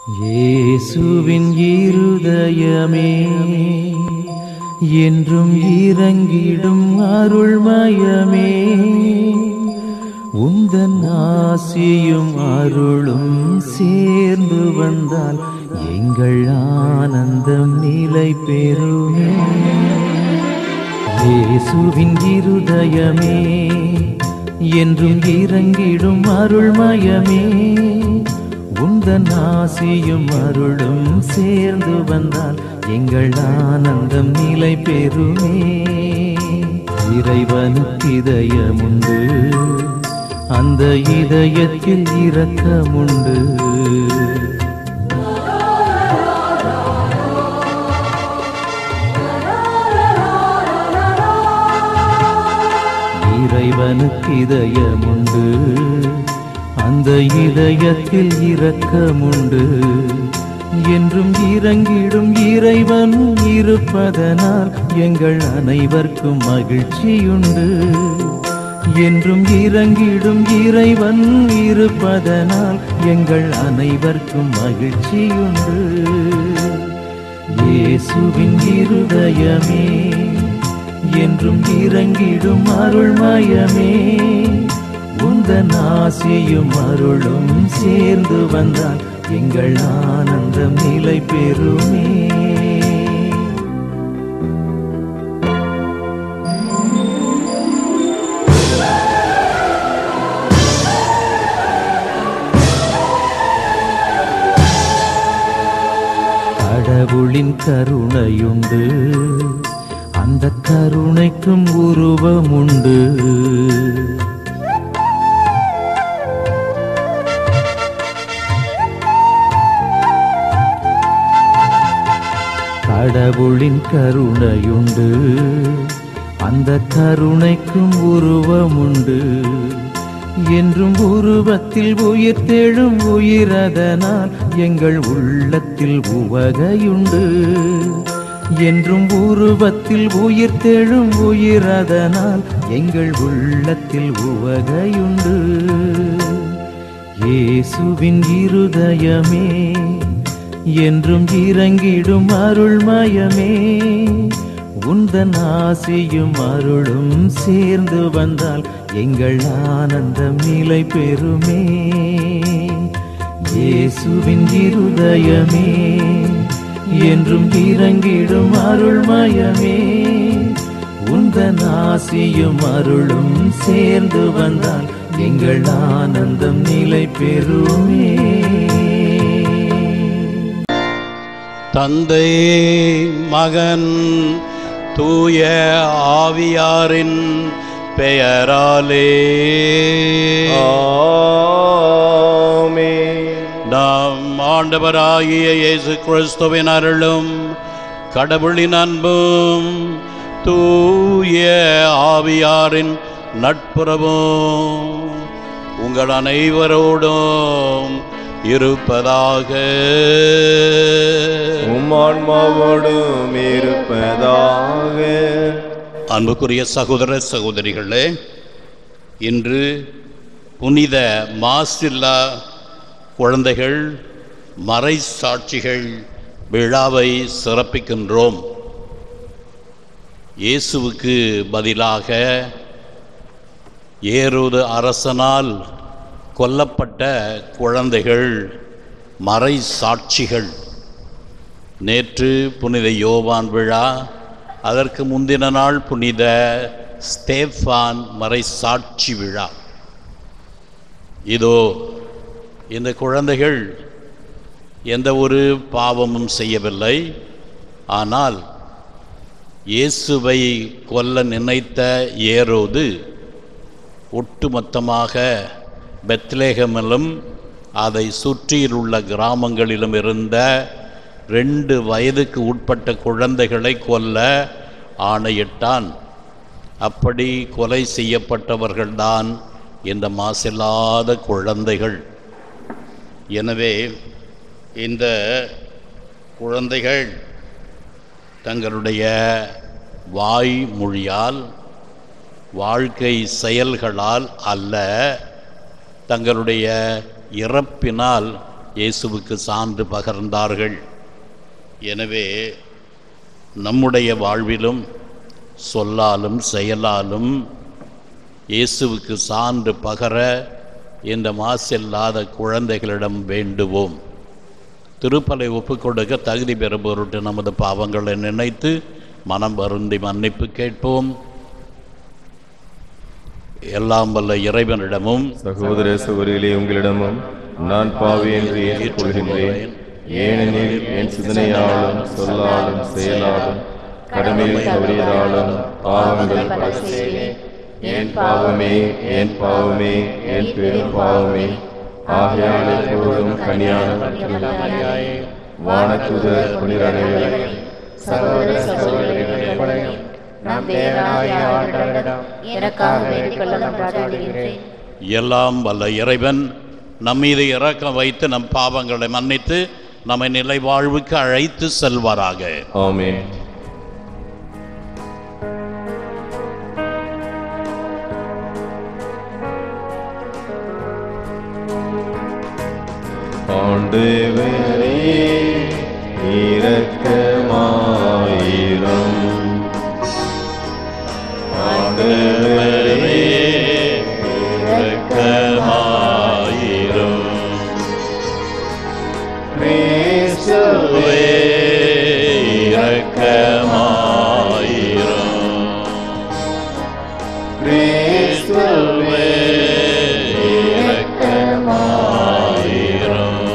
இயேசுவின் இருதயமே என்றும் இறங்கிடும் அருள்மயமே உந்தன் ஆசியும் அருளும் சேர்ந்து வந்தால் எங்கள் ஆனந்தம் நிலை பெறுமே இயேசுவின் இருதயமே என்றும் இறங்கிடும் அருள்மயமே உந்தன் ஆசியும் அருளும் சேர்ந்து வந்தால் எங்கள் ஆனந்தம் நிலை பெறுமே இறைவனுக்கு இதயமுண்டு அந்த இதயத்தில் இரக்கமுண்டு இறைவனுக்கு இதயமுண்டு அந்த இதயத்தில் இரக்கமுண்டு என்றும் இறங்கிடும் இறைவன் இருப்பதனால் எங்கள் அனைவர்க்கும் மகிழ்ச்சியுண்டு என்றும் இறங்கிடும் இறைவன் இருப்பதனால் எங்கள் அனைவர்க்கும் மகிழ்ச்சியுண்டு இயேசுவின் இருதயமே என்றும் இறங்கிடும் அருள்மயமே உந்தன் ஆசியும் அருளும் சேர்ந்து வந்தால் எங்கள் ஆனந்தம் நிலை பெறுமே கடவுளின் கருணையுண்டு அந்த கருணைக்கும் உருவமுண்டு கடவுளின் கருணையுண்டு அந்த கருணைக்கும் உருவமுண்டு என்றும் உருவத்தில் உயிர் தெழும் உயிரதனால் எங்கள் உள்ளத்தில் உவகையுண்டு என்றும் உருவத்தில் உயிர் தெழும் உயிரதனால் எங்கள் உள்ளத்தில் உவகையுண்டு இயேசுவின் இருதயமே என்றும் இறங்கிடும் அருள்மயமே உந்தன் ஆசியும் அருளும் சேர்ந்து வந்தால் எங்கள் ஆனந்தம் நிலை பெறுமே இயேசுவின் இருதயமே என்றும் இறங்கிடும் அருள்மயமே உந்தன் ஆசியும் அருளும் சேர்ந்து வந்தால் எங்கள் ஆனந்தம் நிலை பெறுமே தந்தை மகன் தூய ஆவியாரின் பெயராலே ஆமென். நாம் ஆண்டவராகிய இயேசு கிறிஸ்துவின் அருளும் கடவுளின் அன்பும் தூய ஆவியாரின் நட்புறவும் உங்கள் அனைவரோடும் இருப்பதாக உம் ஆன்மாவோடும் இருப்பதாக அன்புக்குரிய சகோதர சகோதரிகளே இன்று புனித மாசில்லா குழந்தைகள் மறை சாட்சிகள் விழாவை சிறப்பிக்கின்றோம் இயேசுவுக்கு பதிலாக ஏரோது அரசனால் கொல்லப்பட்ட குழந்தைகள் மறை சாட்சிகள் நேற்று புனித யோவான் விழா அதற்கு முந்தின நாள் புனித ஸ்தேஃபான் மறை சாட்சி விழா இதோ இந்த குழந்தைகள் எந்த ஒரு பாவமும் செய்யவில்லை ஆனால் இயேசுவை கொல்ல நினைத்த ஏரோது ஒட்டுமொத்தமாக பெத்லேகமிலும் அதை சுற்றியுள்ள கிராமங்களிலும் இருந்த ரெண்டு வயதுக்கு உட்பட்ட குழந்தைகளை கொல்ல ஆணையிட்டான் அப்படி கொலை செய்யப்பட்டவர்கள்தான் இந்த மாசில்லாத குழந்தைகள் எனவே இந்த குழந்தைகள் தங்களுடைய வாய்மொழியால் வாழ்க்கை செயல்களால் அல்ல தங்களுடைய இறப்பினால் இயேசுவுக்கு சான்று பகர்ந்தார்கள் எனவே நம்முடைய வாழ்விலும் சொல்லாலும் செயலாலும் இயேசுவுக்கு சான்று பகர இந்த மாசில்லாத குழந்தைகளிடம் வேண்டுவோம் திருப்பலை ஒப்புக்கொடுக்க தகுதி பெறும் பொருட்டு நமது பாவங்களை நினைத்து மனம் வருந்தி மன்னிப்பு கேட்போம் எல்லாம் வல்ல இறைவனிடமும் சகோதர சகோதரிகளே உங்களிடமும் நான் பாவி என்று ஏற்றுக்கொள்கின்றேன் ஏனெனில் என் சிந்தனையாலும் சொல்லாலும் செயலாலும் கடமையில் தவறியதாலும் பாவங்கள் பல செய்தேன் என் பாவமே என் பாவமே என் பெரும் பாவமே ஆகையால் எப்போதும் கனியான வானத்துதர் புனிதரைகளை சகோதர சகோதரிகளை நாம் தேவனாகிய ஆண்டவரிடம் எனக்காக வேண்டிக் கொள்ள மன்றாடுகிறேன் எல்லாம் வல்ல இறைவன் நம் மீது இறக்கம் வைத்து நம் பாவங்களை மன்னித்து நம்மை நிலை வாழ்வுக்கு அழைத்து செல்வாராக ஆமென் ஆண்டவரே இரக்கமாயிரம் ஆண்டவரே இரக்கமாயிரும் கிறிஸ்துவே இரக்கமாயிரும் கிறிஸ்துவே இரக்கமாயிரும்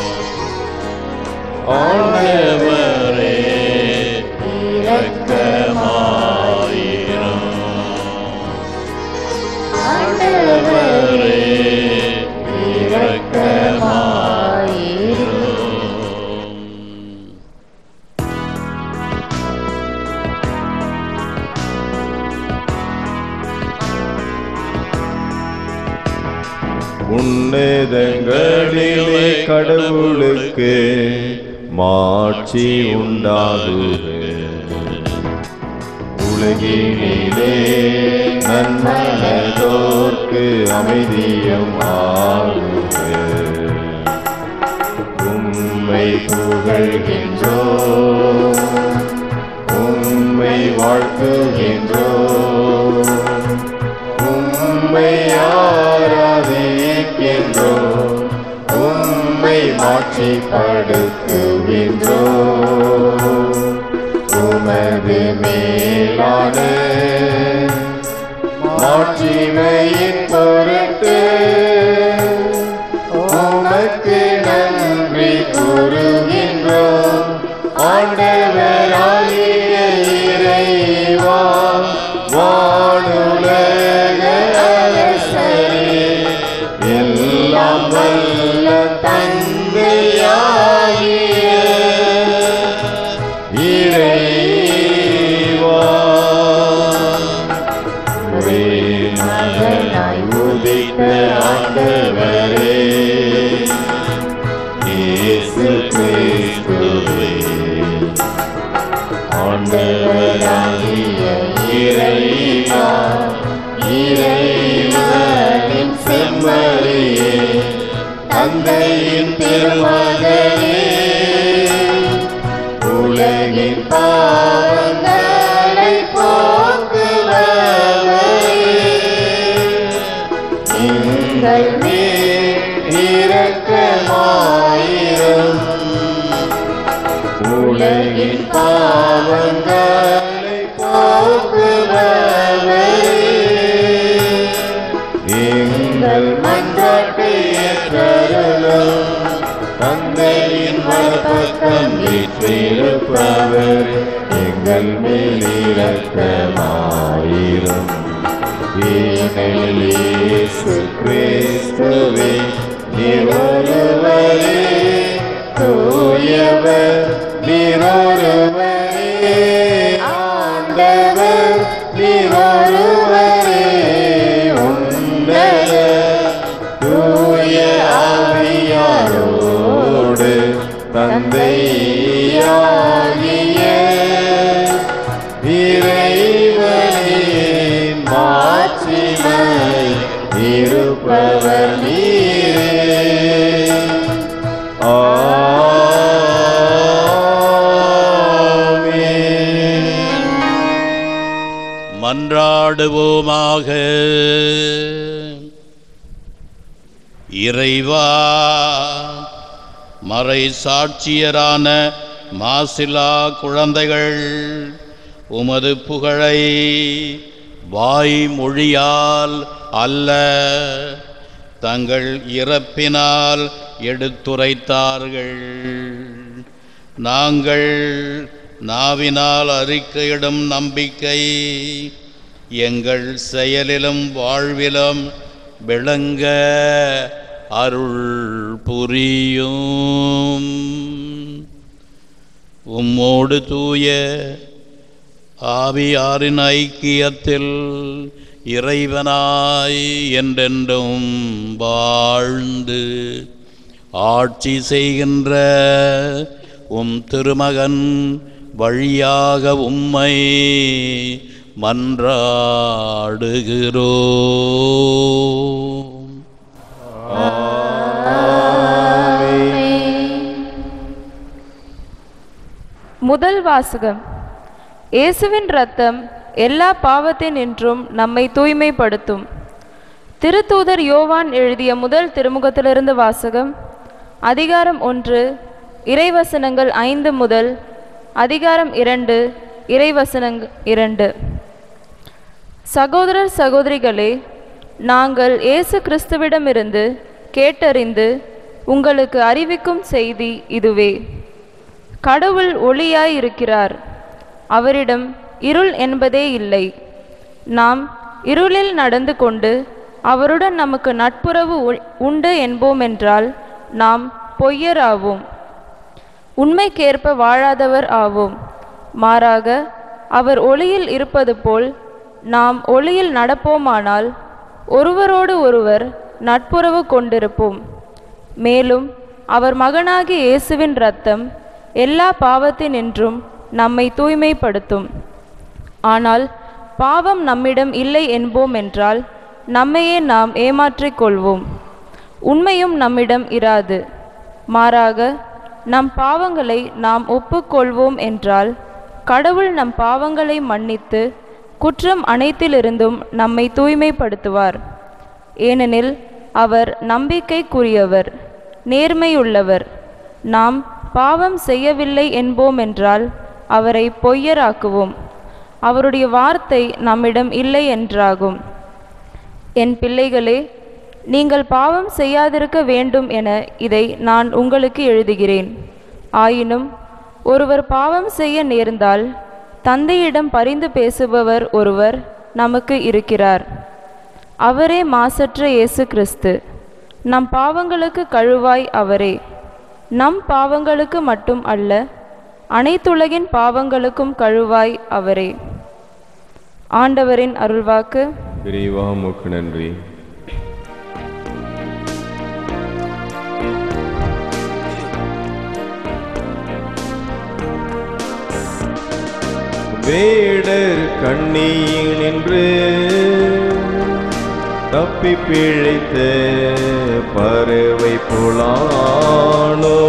ஆண்டவரே இரக்கமாயிரும் ஆண்டவரே இரக்கமாயிரும் உன்னதங்களிலே கடவுளுக்கு மாட்சி உண்டாகுக உலகினிலே நன்மனதோர்க்கு அமைதியும் ஆகுக உம்மை புகழ்கின்றோ உம்மை வாழ்த்துகின்றோ உம்மை ஆராதிக்கின்றோ உம்மை மாட்சிப்படுத்துகின்றோ உமது மேலான மாட்சிமையின் பொருட்டு உமக்கு நன்றி கூறுகின்றோம் ஆண்டவராகிய இறைவா வானுலக அரசரே எல்லாம் வல்ல தந்தையாகிய இறைவா ஒரே மகனாய் உதித்த ஆண்டவரே இயேசு கிறிஸ்துவே ஆண்டவராகிய இறைவா இறைவனின் செம்மறியே தந்தையின் திருமகனே உலகின் பாவங்களை போக்குபவரே எங்கள் மேல் இரக்கமாயிரம் உலகின் பாவங்களை போக்குபவரே எங்கள் மன்றாட்டை ஏற்றருளும் தந்தையின் வலப்பக்கம் வீற்றிருப்பவர் எங்கள் மேல் இரக்கமாயிரும் ஏனெனில் இயேசு கிறிஸ்துவே நீர் ஒருவரே தூயவர் நீர் ஒருவரே ஆண்டவர் நீர் ஒருவரே உன்னத தூய ஆவியாரோடு தந்தையாகிய இறைவனின் மாட்சிமை இருப்பவர் நீரே மன்றாடுவோமாக இறைவா மறை சாட்சியரான மாசிலா குழந்தைகள் உமது புகழை வாய் மொழியால் அல்ல தங்கள் இறப்பினால் எடுத்துரைத்தார்கள் நாங்கள் நாவினால் அறிக்கையிடும் நம்பிக்கை எங்கள் செயலிலும் வாழ்விலும் விளங்க அருள் புரியும் உம்மோடு தூய ஆவியாரின் ஐக்கியத்தில் இறைவனாய் என்றென்றும் வாழ்ந்து ஆட்சி செய்கின்ற உம் திருமகன் வழியாக உம்மை மன்றாடுகிறோம் முதல் வாசகம் இயேசுவின் இரத்தம் எல்லா பாவத்தினின்றும் நம்மை தூய்மைப்படுத்தும் திருத்தூதர் யோவான் எழுதிய முதல் திருமுகத்திலிருந்து வாசகம் அதிகாரம் ஒன்று இறைவசனங்கள் ஐந்து முதல் அதிகாரம் இரண்டு இறைவசனங்கள் இரண்டு சகோதரர் சகோதரிகளே நாங்கள் இயேசு கிறிஸ்துவிடமிருந்து கேட்டறிந்து உங்களுக்கு அறிவிக்கும் செய்தி இதுவே கடவுள் ஒளியாய் இருக்கிறார் அவரிடம் இருள் என்பதே இல்லை நாம் இருளில் நடந்து கொண்டு அவருடன் நமக்கு நட்புறவு உ- உண்டு என்போமென்றால் நாம் பொய்யராவோம் உண்மைக்கேற்ப வாழாதவர் ஆவோம் மாறாக அவர் ஒளியில் இருப்பது போல் நாம் ஒளியில் நடப்போமானால் ஒருவரோடு ஒருவர் நட்புறவு கொண்டிருப்போம் மேலும் அவர் மகனாகிய இயேசுவின் இரத்தம் எல்லா பாவத்தினின்றும் நம்மை தூய்மைப்படுத்தும் ஆனால் பாவம் நம்மிடம் இல்லை என்போம் என்றால் நம்மையே நாம் ஏமாற்றிக் கொள்வோம் உண்மையும் நம்மிடம் இராது மாறாக நம் பாவங்களை நாம் ஒப்புக்கொள்வோம் என்றால் கடவுள் நம் பாவங்களை மன்னித்து குற்றம் அனைத்திலிருந்தும் நம்மை தூய்மைப்படுத்துவார் ஏனெனில் அவர் நம்பிக்கைக்குரியவர் நேர்மையுள்ளவர் நாம் பாவம் செய்யவில்லை என்போம் என்றால் அவரை பொய்யராக்குவோம் அவருடைய வார்த்தை நம்மிடம் இல்லை என்றாகும் என் பிள்ளைகளே நீங்கள் பாவம் செய்யாதிருக்க வேண்டும் என இதை நான் உங்களுக்கு எழுதுகிறேன் ஆயினும் ஒருவர் பாவம் செய்ய நேர்ந்தால் தந்தையிடம் பரிந்து பேசுபவர் ஒருவர் நமக்கு இருக்கிறார் அவரே மாசற்ற இயேசு கிறிஸ்து நம் பாவங்களுக்கு கழுவாய் அவரே நம் பாவங்களுக்கு மட்டும் அல்ல அனைத்துலகின் பாவங்களுக்கும் கழுவாய் அவரே ஆண்டவரின் அருள்வாக்கு இறைவா உமக்கு நன்றி வேடர் கண்ணியில் நின்று தப்பி பிழைத்த பறவை புலானோ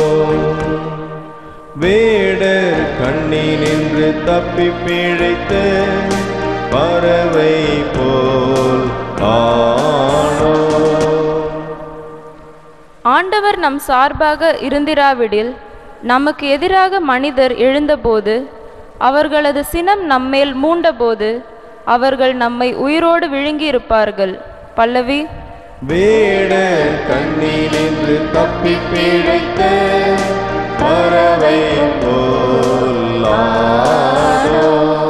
வேடர் கண்ணில் நின்று தப்பி பிழைத்த பறவை போல் ஆனோ ஆண்டவர் நம் சார்பாக இருந்திராவிடில் நமக்கு எதிராக மனிதர் எழுந்தபோது அவர்களது சினம் நம்மேல் மூண்டபோது அவர்கள் நம்மை உயிரோடு விழுங்கியிருப்பார்கள் பல்லவி வேடர் கண்ணினின்று தப்பி பிழைத்த பறவை போலானோ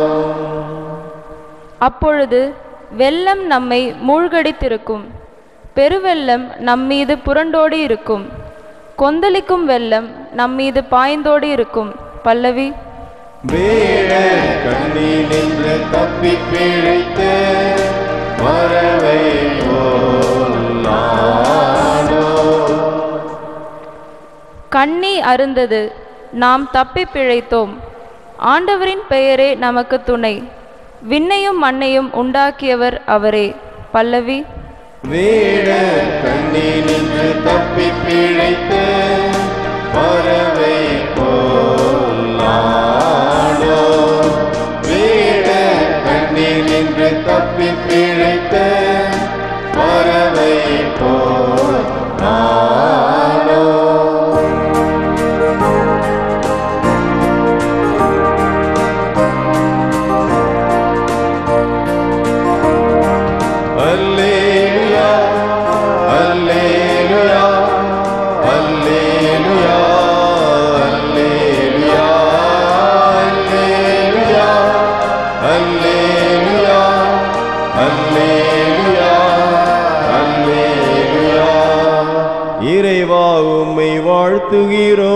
அப்பொழுது வெள்ளம் நம்மை மூழ்கடித்திருக்கும் பெருவெள்ளம் நம்மீது புரண்டோடி இருக்கும் கொந்தளிக்கும் வெள்ளம் நம்மீது பாய்ந்தோடி இருக்கும் பல்லவி வேடர் கண்ணினின்று தப்பி பிழைத்த பறவை போலானோ கண்ணி அருந்தது நாம் தப்பி பிழைத்தோம் ஆண்டவரின் பெயரே நமக்கு துணை விண்ணையும் மண்ணையும் உண்டாக்கியவர் அவரே பல்லவி வேடர் கண்ணினின்று தப்பி பிழைத்த பறவை போலானோ வேடர் கண்ணினின்று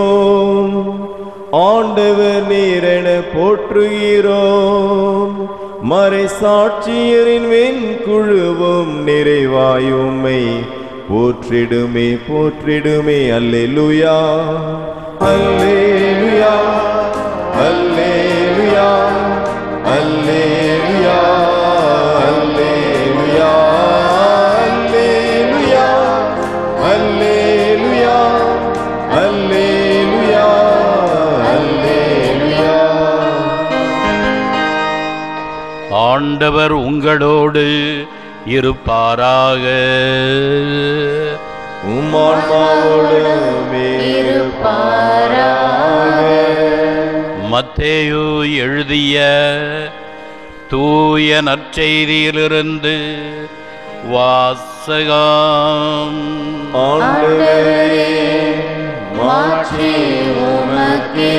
போற்றுகிறோம் ஆண்டவர் நீரென போற்றுகிறோம் மறை சாட்சியரின் வெண்குழுவும் நிறைவாயுமை போற்றிடுமே போற்றிடுமே அல்லேலுயா அல்லேலுயா அல்லேலுயா அல்லேலுயா அல்லேலுயா அல்லேலுயா அல்லேலுயா அல்லேலுயா அல்லேலுயா ஆண்டவர் உங்களோடு இருப்பாராக உம்மான்மாவோடும் இருப்பாராக மத்தேயு எழுதிய தூய நற்செய்தியிலிருந்து வாசகம் ஆண்டவரே மாட்சி உமக்கே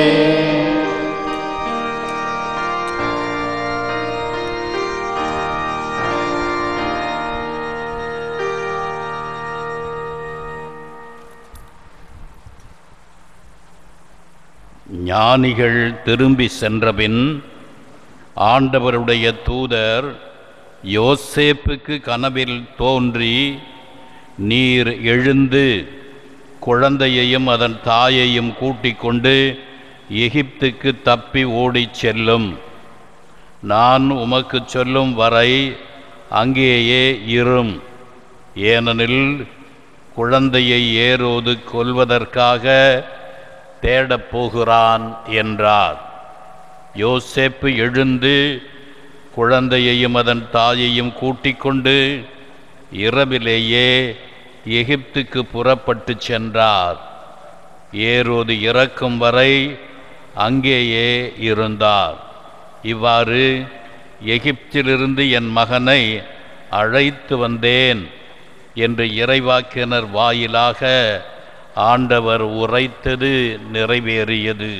ஞானிகள் திரும்பி சென்றபின் ஆண்டவருடைய தூதர் யோசேப்புக்கு கனவில் தோன்றி நீர் எழுந்து குழந்தையையும் அதன் தாயையும் கூட்டிக் கொண்டு எகிப்துக்கு தப்பி ஓடிச் செல்லும் நான் உமக்குச் சொல்லும் வரை அங்கேயே இரும் ஏனெனில் குழந்தையை ஏரோது கொல்வதற்காக தேடப் போகிறான் என்றார் யோசேப்பு எழுந்து குழந்தையையும் அதன் தாயையும் கூட்டிக் கொண்டு இரவிலேயே எகிப்துக்கு புறப்பட்டு சென்றார் ஏரோது இறக்கும் வரை அங்கேயே இருந்தார் இவ்வாறு எகிப்திலிருந்து என் மகனை அழைத்து வந்தேன் என்று இறைவாக்கினர் வாயிலாக ஆண்டவர் உரைத்தது நிறைவேறியது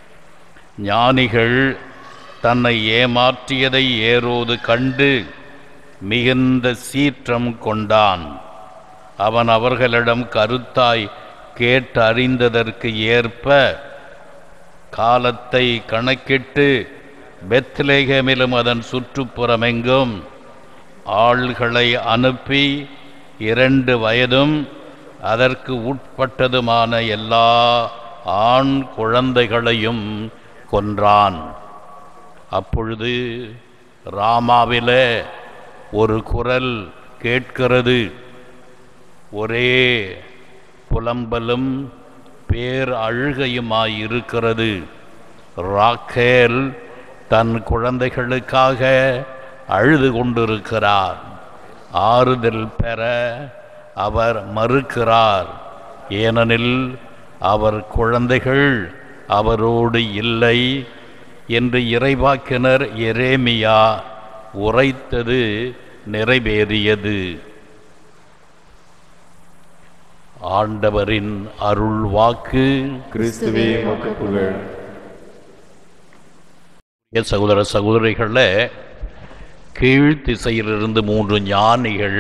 ஞானிகள் தன்னை ஏமாற்றியதை ஏரோது கண்டு மிகுந்த சீற்றம் கொண்டான் அவன் அவர்களிடம் கருத்தாய் கேட்டறிந்ததற்கு ஏற்ப காலத்தை கணக்கிட்டு பெத்லேகமிலும் அதன் சுற்றுப்புறமெங்கும் ஆள்களை அனுப்பி இரண்டு வயதும் அதற்கு உட்பட்டதுமான எல்லா ஆண் குழந்தைகளையும் கொன்றான் அப்பொழுது ராமாவிலே ஒரு குரல் கேட்கிறது ஒரே புலம்பலும் பேர் அழுகையுமாயிருக்கிறது ராக்கேல் தன் குழந்தைகளுக்காக அழுது கொண்டிருக்கிறார் ஆறுதல் பெற அவர் மறுக்கிறார் ஏனெனில் அவர் குழந்தைகள் அவரோடு இல்லை என்று இறைவாக்கினர் எரேமியா உரைத்தது நிறைவேறியது ஆண்டவரின் அருள் வாக்கு கிறிஸ்துவே உமக்கு புகழ் என் சகோதர சகோதரிகளே கீழ் திசையிலிருந்து மூன்று ஞானிகள்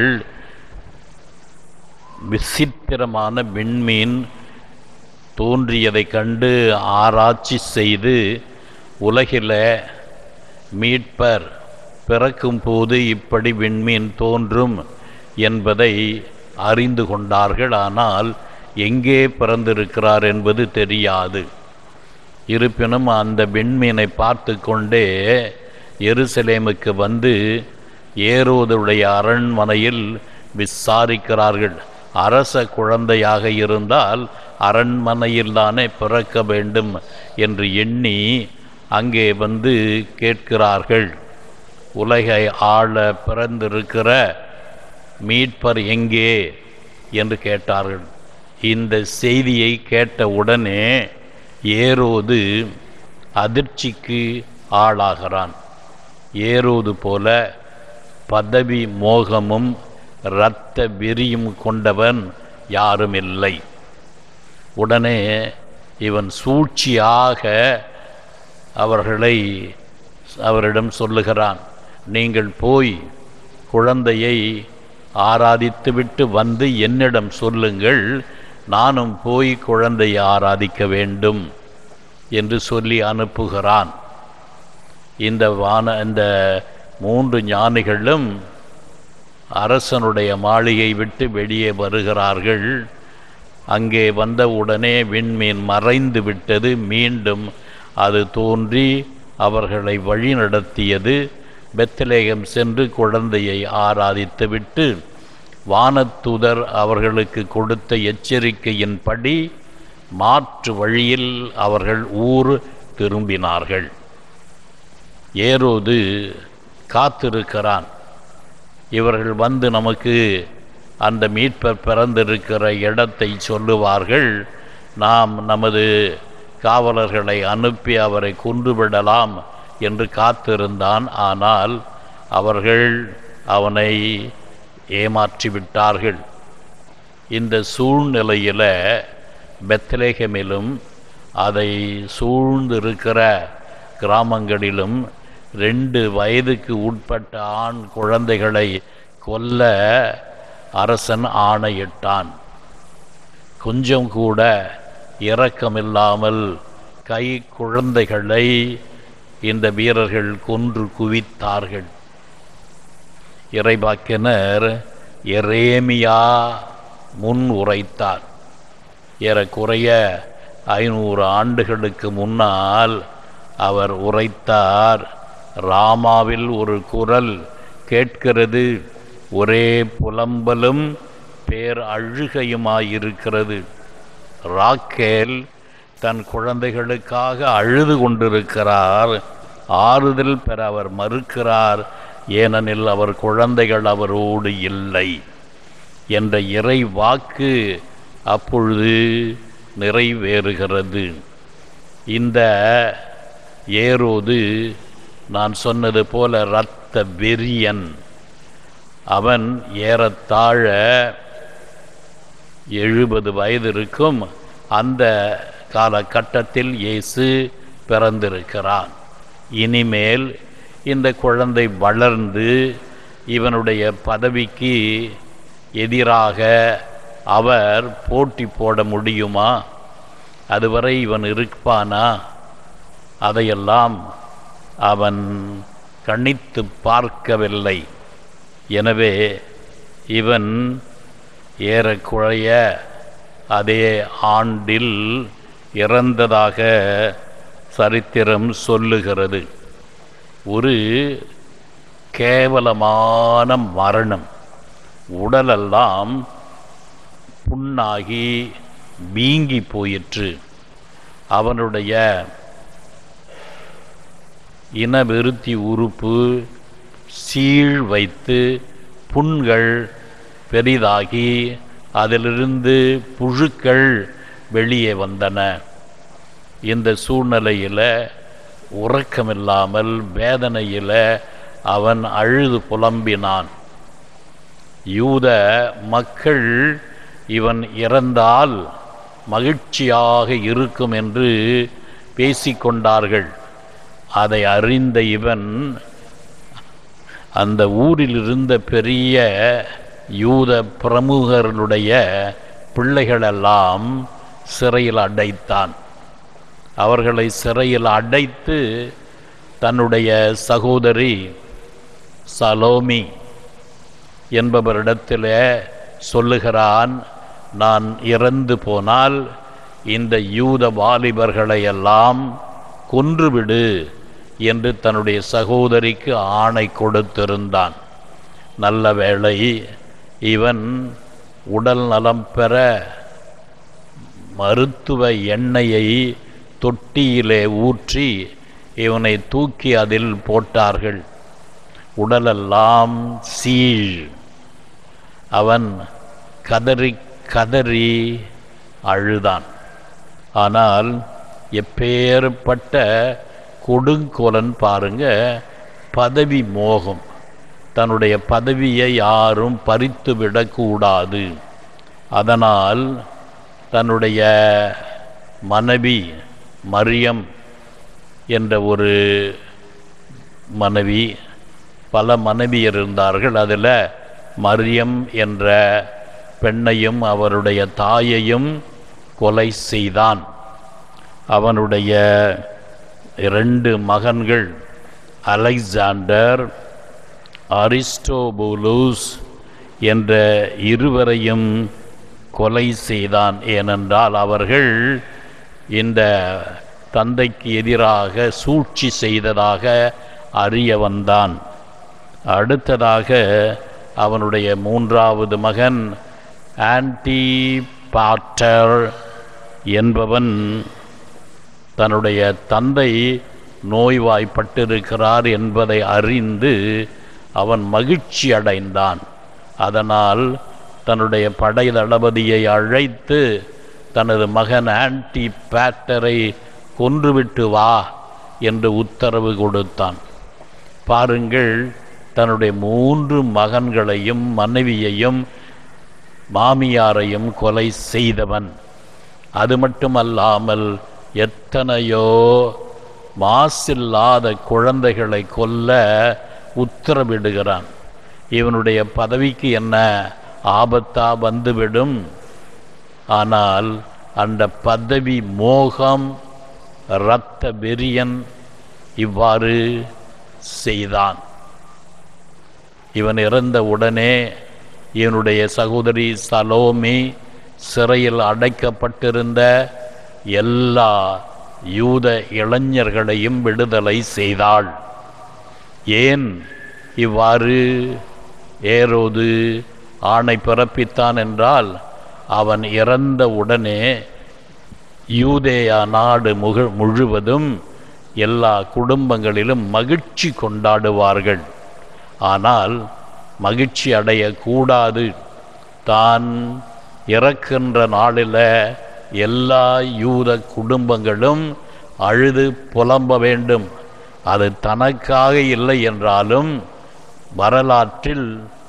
விசித்திரமான விண்மீன் தோன்றியதைக் கண்டு ஆராய்ச்சி செய்து உலகில் மீட்பர் பிறக்கும் போது இப்படி விண்மீன் தோன்றும் என்பதை அறிந்து கொண்டார்கள் ஆனால் எங்கே பிறந்திருக்கிறார் என்பது தெரியாது இருப்பினும் அந்த விண்மீனை பார்த்து கொண்டே எருசலேமுக்கு வந்து ஏரோதுடைய அரண்மனையில் விசாரிக்கிறார்கள் அரச குழந்தையாக இருந்தால் அரண்மனையில் தானே பிறக்க வேண்டும் என்று எண்ணி அங்கே வந்து கேட்கிறார்கள் உலகை ஆள பிறந்திருக்கிற மீட்பர் எங்கே என்று கேட்டார்கள் இந்த செய்தியை கேட்ட உடனே ஏரோது அதிர்ச்சிக்கு ஆளாகிறான் ஏரோது போல பதவி மோகமும் இரத்த வெறியும் கொண்டவன் யாரும் இல்லை உடனே இவன் சூழ்ச்சியாக அவர்களை அவரிடம் சொல்லுகிறான் நீங்கள் போய் குழந்தையை ஆராதித்துவிட்டு வந்து என்னிடம் சொல்லுங்கள் நானும் போய் குழந்தையை ஆராதிக்க வேண்டும் என்று சொல்லி அனுப்புகிறான் இந்த வான இந்த மூன்று ஞானிகளும் அரசனுடைய மாளிகை விட்டு வெளியே வருகிறார்கள் அங்கே வந்தவுடனே விண்மீன் மறைந்து விட்டது மீண்டும் அது தோன்றி அவர்களை வழிநடத்தியது பெத்லேகம் சென்று குழந்தையை ஆராதித்துவிட்டு வானத்துதர் அவர்களுக்கு கொடுத்த எச்சரிக்கையின்படி மாற்று வழியில் அவர்கள் ஊர் திரும்பினார்கள் ஏரோது காத்திருக்கிறான் இவர்கள் வந்து நமக்கு அந்த மீட்பர் பிறந்திருக்கிற இடத்தை சொல்லுவார்கள் நாம் நமது காவலர்களை அனுப்பி அவரை கொன்றுவிடலாம் என்று காத்திருந்தான் ஆனால் அவர்கள் அவனை ஏமாற்றிவிட்டார்கள் இந்த சூழ்நிலையில் பெத்லேகமிலும் அதை சூழ்ந்திருக்கிற கிராமங்களிலும் ரெண்டு வயதுக்கு உட்பட்ட ஆண் குழந்தைகளை கொல்ல அரசன் ஆணையிட்டான் கொஞ்சம் கூட இரக்கமில்லாமல் கை குழந்தைகளை இந்த வீரர்கள் கொன்று குவித்தார்கள் இறைபாக்கினர் எரேமியா முன் உரைத்தார் ஏறக்குறைய ஐநூறு ஆண்டுகளுக்கு முன்னால் அவர் உரைத்தார் ராமாவில் ஒரு குரல் கேட்கிறது ஒரே புலம்பலும் பேர் அழுகையுமாயிருக்கிறது ராக்கேல் தன் குழந்தைகளுக்காக அழுது கொண்டிருக்கிறார் ஆறுதல் பெற அவர் மறுக்கிறார் ஏனெனில் அவர் குழந்தைகள் அவரோடு இல்லை என்ற இறை வாக்கு அப்பொழுது நிறைவேறுகிறது இந்த ஏரோது நான் சொன்னது போல இரத்த வெறியன் அவன் ஏறத்தாழ எழுபது வயது இருக்கும் அந்த காலகட்டத்தில் இயேசு பிறந்திருக்கிறான் இனிமேல் இந்த குழந்தை வளர்ந்து இவனுடைய பதவிக்கு எதிராக அவர் போட்டி போட முடியுமா அதுவரை இவன் இருப்பானா அதையெல்லாம் அவன் கணித்து பார்க்கவில்லை எனவே இவன் ஏறக்குறைய அதே ஆண்டில் இறந்ததாக சரித்திரம் சொல்லுகிறது ஒரு கேவலமான மரணம் உடலெல்லாம் புண்ணாகி வீங்கி போயிற்று அவனுடைய இனவிருத்தி உறுப்பு சீழ் வைத்து புண்கள் பெரிதாகி அதிலிருந்து புழுக்கள் வெளியே வந்தன இந்த சூழ்நிலையில் உறக்கமில்லாமல் வேதனையில் அவன் அழுது புலம்பினான் யூத மக்கள் இவன் இறந்தால் மகிழ்ச்சியாக இருக்கும் என்று பேசிக்கொண்டார்கள் அதை அறிந்த இவன் அந்த ஊரில் இருந்த பெரிய யூத பிரமுகர்களுடைய பிள்ளைகளெல்லாம் சிறையில் அடைத்தான் அவர்களை சிறையில் அடைத்து தன்னுடைய சகோதரி சலோமி என்பவரிடத்தில் சொல்லுகிறான் நான் இறந்து போனால் இந்த யூத வாலிபர்களை எல்லாம் கொன்றுவிடு என்று தன்னுடைய சகோதரிக்கு ஆணை கொடுத்திருந்தான் நல்ல வேளை இவன் உடல் நலம் பெற மருத்துவ எண்ணெயை தொட்டியிலே ஊற்றி இவனை தூக்கி அதில் போட்டார்கள் உடலெல்லாம் சீழ் அவன் கதறி கதறி அழுதான் ஆனால் எப்பேற்பட்ட கொடுங்கோலன் பாருங்க பதவி மோகம் தன்னுடைய பதவியை யாரும் பறித்து விடக்கூடாது அதனால் தன்னுடைய மனைவி மரியம் என்ற ஒரு மனைவி பல மனைவியர் இருந்தார்கள் அதில் மரியம் என்ற பெண்ணையும் அவருடைய தாயையும் கொலை செய்தான் அவனுடைய இரண்டு மகன்கள் அலெக்சாண்டர் அரிஸ்டோபுலூஸ் என்ற இருவரையும் கொலை செய்தான் ஏனென்றால் அவர்கள் இந்த தந்தைக்கு எதிராக சூழ்ச்சி செய்ததாக அறிய வந்தான் அடுத்ததாக அவனுடைய மூன்றாவது மகன் ஆன்டி பாட்டர் என்பவன் தன்னுடைய தந்தை நோய்வாய்ப்பட்டிருக்கிறார் என்பதை அறிந்து அவன் மகிழ்ச்சி அடைந்தான் அதனால் தன்னுடைய படை தளபதியை அழைத்து தனது மகன் ஆன்டி பேட்டரை கொன்றுவிட்டு வா என்று உத்தரவு கொடுத்தான் பாருங்கள் தன்னுடைய மூன்று மகன்களையும் மனைவியையும் மாமியாரையும் கொலை செய்தவன் அது மட்டுமல்லாமல் எத்தனையோ மாசில்லாத குழந்தைகளை கொல்ல உத்தரவிடுகிறான் இவனுடைய பதவிக்கு என்ன ஆபத்தா வந்துவிடும் ஆனால் அந்த பதவி மோகம் இரத்த வெறியன் இவ்வாறு செய்தான் இவன் இறந்த உடனே இவனுடைய சகோதரி சலோமி சிறையில் அடைக்கப்பட்டிருந்த எல்லா யூத இளைஞர்களையும் விடுதலை செய்தாள் ஏன் இவ்வாறு ஏரோது ஆணை பிறப்பித்தான் என்றால் அவன் இறந்த உடனே யூதேயா நாடு முழு முழுவதும் எல்லா குடும்பங்களிலும் மகிழ்ச்சி கொண்டாடுவார்கள் ஆனால் மகிழ்ச்சி அடையக்கூடாது தான் இறக்கின்ற நாளில் எல்லா யூத குடும்பங்களும் அழுது புலம்ப வேண்டும் அது தனக்காக இல்லை என்றாலும் வரலாற்றில்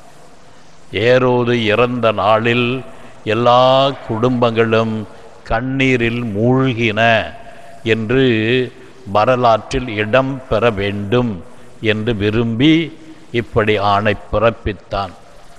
ஏரோது இறந்த நாளில் எல்லா குடும்பங்களும் கண்ணீரில் மூழ்கின என்று வரலாற்றில் இடம் பெற வேண்டும் என்று விரும்பி இப்படி ஆணை பிறப்பித்தான்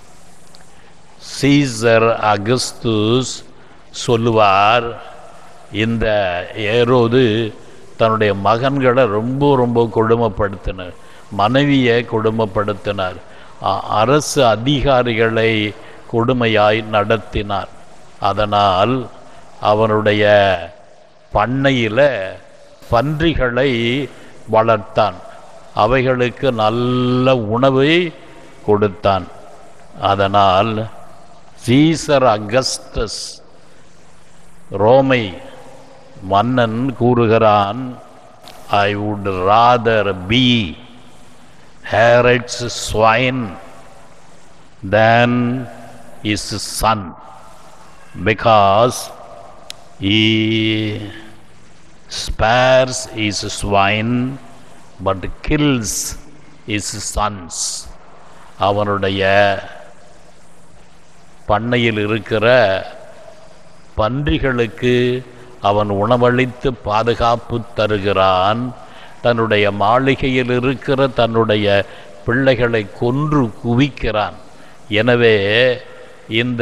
சீசர் அகஸ்துஸ் சொல்லுவார் இந்த ஏரோது தன்னுடைய மகன்களை ரொம்ப ரொம்ப கொடுமைப்படுத்தினார் மனைவியை கொடுமைப்படுத்தினார் அ- அரசு அதிகாரிகளை கொடுமையாய் நடத்தினார் அதனால் அவனுடைய பண்ணையில் பன்றிகளை வளர்த்தான் அவைகளுக்கு நல்ல உணவை கொடுத்தான் அதனால் சீசர் அகஸ்டஸ் ரோமை மன்னன் கூறுகிறான் I would rather be Herod's swine than his son because he spares his swine but kills his sons அவனுடைய பண்ணையில் இருக்கிற பன்றிகளுக்கு அவன் உணவளித்து பாதுகாப்பு தருகிறான் தன்னுடைய மாளிகையில் இருக்கிற தன்னுடைய பிள்ளைகளை கொன்று குவிக்கிறான் எனவே இந்த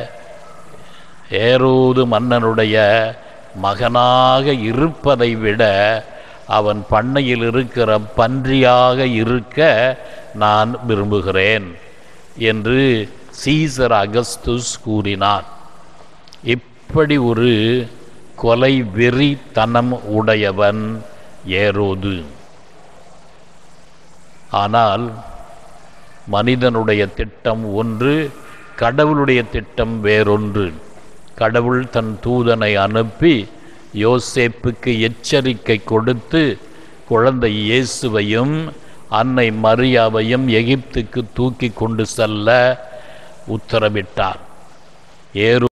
ஏரோது மன்னனுடைய மகனாக இருப்பதை விட அவன் பண்ணையில் இருக்கிற பன்றியாக இருக்க நான் விரும்புகிறேன் என்று சீசர் அகஸ்துஸ் கூறினார் இப்படி ஒரு கொலை வெறித்தனம் உடையவன் ஏரோது ஆனால் மனிதனுடைய திட்டம் ஒன்று கடவுளுடைய திட்டம் வேறொன்று கடவுள் தன் தூதனை அனுப்பி யோசேப்புக்கு எச்சரிக்கை கொடுத்து குழந்தை இயேசுவையும் அன்னை மரியாவையும் எகிப்துக்கு தூக்கி கொண்டு செல்ல உத்தரவிட்டார் ஏறு